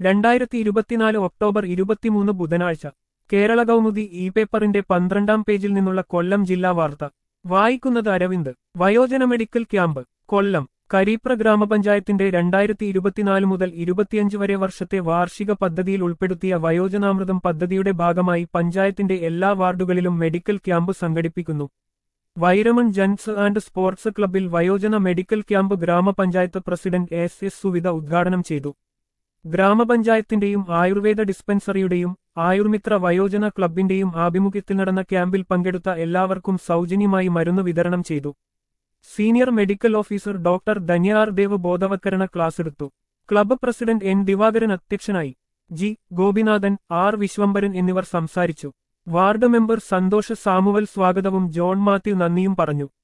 രണ്ടായിരത്തി ഇരുപത്തിനാല് ഒക്ടോബർ ഇരുപത്തിമൂന്ന് ബുധനാഴ്ച കേരള കൗമുദി ഇ പേപ്പറിന്റെ പന്ത്രണ്ടാം പേജിൽ നിന്നുള്ള കൊല്ലം ജില്ലാ വാർത്ത വായിക്കുന്നത് അരവിന്ദ് വയോജന മെഡിക്കൽ ക്യാമ്പ് കൊല്ലം കരീപ്ര ഗ്രാമപഞ്ചായത്തിന്റെ രണ്ടായിരത്തി ഇരുപത്തിനാല് മുതൽ ഇരുപത്തിയഞ്ച് വരെ വർഷത്തെ വാർഷിക പദ്ധതിയിൽ ഉൾപ്പെടുത്തിയ വയോജനാമൃതം പദ്ധതിയുടെ ഭാഗമായി പഞ്ചായത്തിന്റെ എല്ലാ വാർഡുകളിലും മെഡിക്കൽ ക്യാമ്പ് സംഘടിപ്പിക്കുന്നു വൈരമൺ ജൻസ് ആൻഡ് സ്പോർട്സ് ക്ലബിൽ വയോജന മെഡിക്കൽ ക്യാമ്പ് ഗ്രാമപഞ്ചായത്ത് പ്രസിഡന്റ് എസ് എസ് സുവിധ ഉദ്ഘാടനം ചെയ്തു ഗ്രാമപഞ്ചായത്തിന്റെയും ആയുർവേദ ഡിസ്പെൻസറിയുടെയും ആയുർമിത്ര വയോജന ക്ലബിന്റെയും ആഭിമുഖ്യത്തിൽ നടന്ന ക്യാമ്പിൽ പങ്കെടുത്ത എല്ലാവർക്കും സൗജന്യമായി മരുന്ന് വിതരണം ചെയ്തു senior medical officer doctor Dhanyar Dev ബോധവത്കരണ ക്ലാസ് എടുത്തു ക്ലബ്ബ് പ്രസിഡന്റ് എൻ ദിവാകരൻ അധ്യക്ഷനായി ജി ഗോപിനാഥൻ ആർ വിശ്വംഭരൻ എന്നിവർ സംസാരിച്ചു വാർഡ് മെമ്പർ സന്തോഷ് സാമുവൽ സ്വാഗതവും ജോൺ മാത്യു നന്ദിയും പറഞ്ഞു